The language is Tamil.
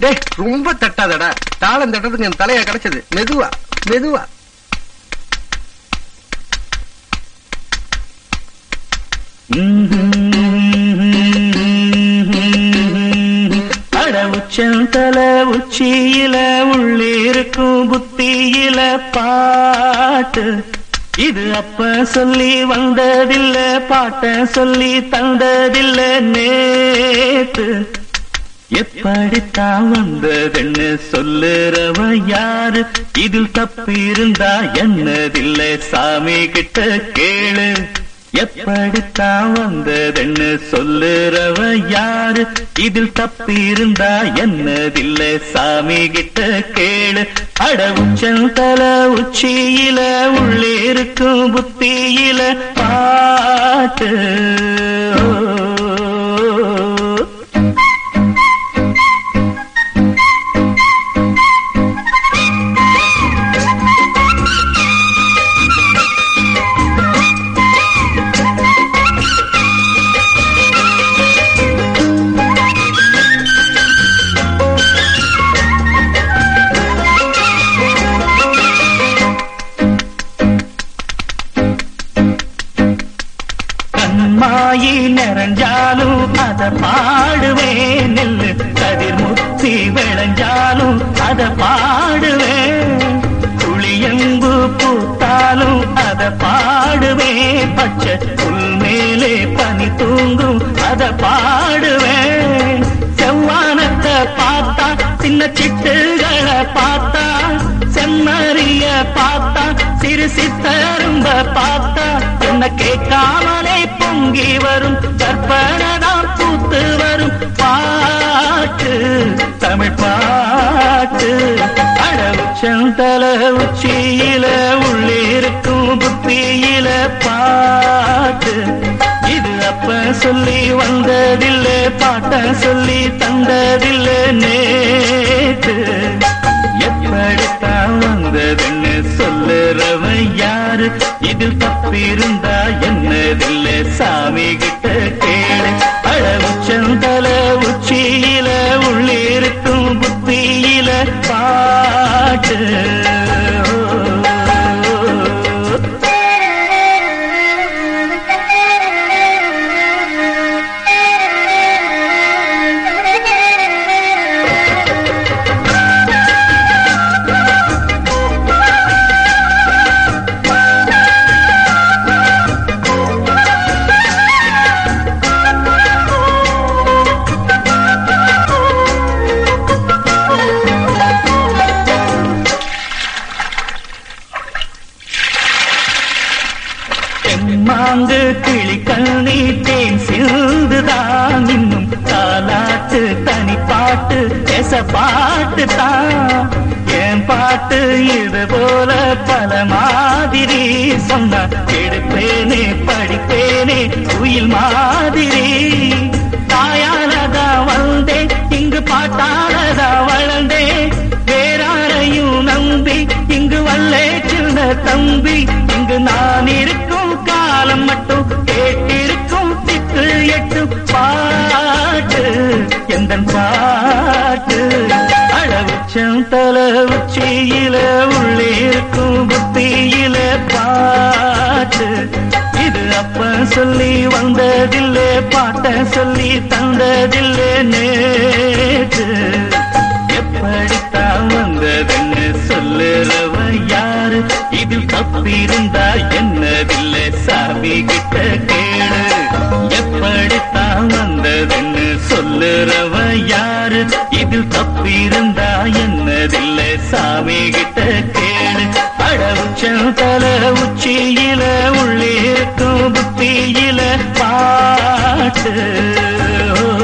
டேய் ரொம்ப தட்டாதடா தாளம் தட்டதுக்கு என் தலையா கிடைச்சது மெதுவா மெதுவா அட உச்சந்தல உச்சியில உள்ளிருக்கும் புத்தியில பாட்டு இது அப்ப சொல்லி வந்ததில்ல பாட்ட சொல்லி தந்ததில்ல நேத்து எப்படித்தான் வந்ததுன்னு சொல்லுறவ யாரு இதில் தப்பு இருந்தா என்னதில்லை சாமி கிட்ட கேளு எப்படித்தான் வந்ததுன்னு சொல்லுறவ யாரு இதில் தப்பு இருந்தா என்னதில்லை சாமி கிட்ட கேளு அட உச்சந்தல உச்சியில உள்ளே இருக்கும் புத்தியில பாட்டு ஓ. கண்மாயி நிறைஞ்சாலும் அத பாடுவேன் நெல்லு கதிர் முத்தி விளைஞ்சாலும் அத பாடுவேன் புளியம்பு பூத்தாலும் அத பாடுவேன் பச்சை புல் மேலே பனி தூங்கும் அத பாடுவேன் செவ்வானத்தை பார்த்தா சின்ன சிட்டுகளை பார்த்தா செம்மறிய பார்த்தா சிறு சித்தரும்ப பார்த்தா என்ன கேட்காமலே பொங்கி வரும் கற்பனதான் பூத்து வரும் பாட்டு தமிழ் பாட்டு அட உச்சந்தல உச்சியில உள்ளிருக்கும் புத்தியில பாட்டு இது அப்ப சொல்லி வந்ததில்ல பாட்ட சொல்லி தந்ததில்ல நேத்து எப்படித்தான் வந்ததுன்னு சொல்லுறவன் யாரு இதில் தப்பிருந்தா என்னதில்ல சாமி கிட்ட கேளு அழ உச்சந்தல உச்சியில உள்ளிருக்கும் புத்தியில பாட்டு தெம்மாங்கு கிளி கண்ணி தேன் சிந்துதான் இன்னும் தாலாட்டு தனி பாட்டு எச பாட்டு தான் என் பாட்டு இது போல பல மாதிரி சொன்ன எடுப்பேனே படிப்பேனே குயில் மாதிரி தாயானதா வந்தேன் இங்கு பாட்டானதா வளர்ந்தேன் வேறாரையும் நம்பி இங்கு வல்லே சின்ன தம்பி இங்கு நான் இருக்கும் காலம் மட்டும் கேட்டிருக்கும் திக்கு எட்டு பாட்டு எந்த பாட்டு அளவுச்சம் தல உச்சியில உள்ளே இருக்கும் புத்தியில பாட்டு இது அப்ப சொல்லி வந்ததில்லை பாட்ட சொல்லி தந்ததில்லை நேற்று எப்படித்தான் வந்ததுன்னு சொல்லுறவ யாரு இதில் தப்பிருந்தா என்னதில்லை சாமி கிட்ட கேளு எப்படித்தான் வந்ததுன்னு சொல்லுறவ யாரு இதில் தப்பிருந்தா என்னதில்லை சாமி கிட்ட கேளு அடவுச்சம் தல உச்சியில உள்ளே இருக்கும் புத்தியில பாட்டு